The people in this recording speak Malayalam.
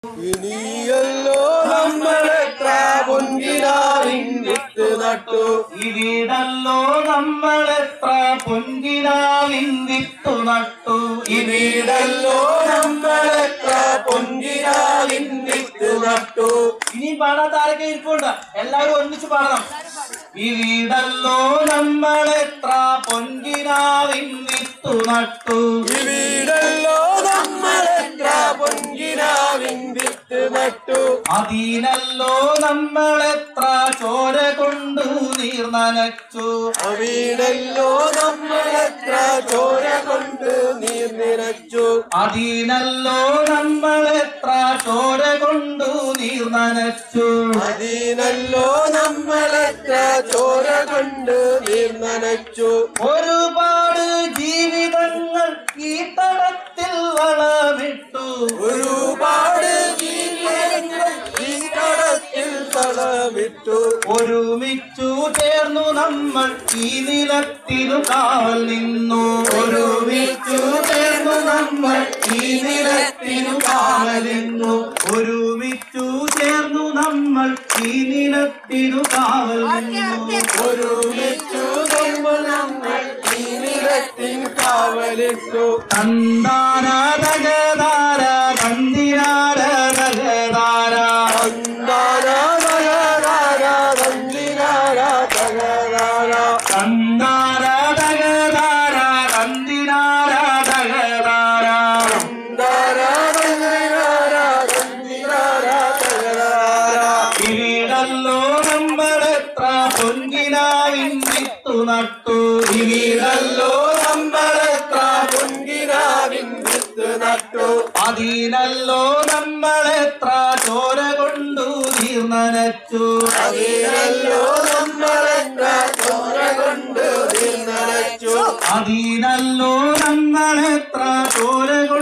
ഇനിയല്ലോ നമ്മളെത്ര പൊൻകിനാവിൻ വിത്ത് നട്ടു ഇവിടല്ലോ നമ്മളെത്ര പൊൻകിനാവിൻ വിത്തു നട്ടു ഇവിടല്ലോ നമ്മളെത്ര പൊൻകിനാവിൻ വിത്ത് നട്ടു ഇനി പാടാത്താരൊക്കെ ഇരിപ്പുണ്ട് എല്ലാവരും ഒന്നിച്ച് പാടണം ഇവിടല്ലോ നമ്മളെത്ര പൊൻകിനാവിൻ വിത്തു നട്ടു ഇവിടല്ലോ നമ്മളെത്ര പൊൻകിനാവിൻ വിത്ത് നട്ടു അതിനല്ലോ നമ്മളെത്ര ചോര കൊണ്ടു നീർ നനച്ചു അവിടല്ലോ നമ്മളെത്ര ചോര കൊണ്ട് നീർ നിറച്ചു അതിനല്ലോ നമ്മളെത്ര ചോര കൊണ്ടു നീർ നനച്ചു അതിനല്ലോ നമ്മളെത്ര ചോര കൊണ്ട് നീർ നനച്ചു ഒരുപാട് ജീവിതങ്ങൾ ഈ തടത്തിൽ വളമിട്ടു ഒരുപാട് ജീവിതങ്ങൾ ഈ കടത്തിൽ തളമിട്ടു ഒരുമിച്ചു ചേർന്നു നമ്മൾ ഈ നിലത്തിനു കാവൽ നിന്നു ഒരുമിച്ചു ചേർന്നു നമ്മൾ ഈ നിലത്തിനു കാവൽ നിന്നു ഒരുമിച്ചു ചേർന്നു നമ്മൾ ഈ നിലത്തിനു കാവൽ നിന്നു ഒരുമിച്ചു നമ്മൾ നമ്മൾ ഈ നിലത്തിൽ കാവലിട്ടു തന്താര തകതാര തന്തിരാര തകതാര അന്താര തകരാര തന്തിരാര തകരാര തന്താര തകതാര തന്തിരാര തകതാര അന്താര തകരാര തന്തിരാര തകരാര ഇവിടല്ലോ നമ്മളെത്ര പൊൻകിനാവിൻ വിത്തു നട്ടു ഇവിടല്ലോ നമ്മളെത്ര പൊൻകിനാവിൻ വിത്ത് നട്ടു അതിനല്ലോ നമ്മളെത്ര ചോര കൊണ്ടു നീർ നനച്ചു അതിനല്ലോ നമ്മളെത്ര ചോര കൊണ്ട് നീർ നനച്ചു അതിനല്ലോ നമ്മളെത്ര ചോര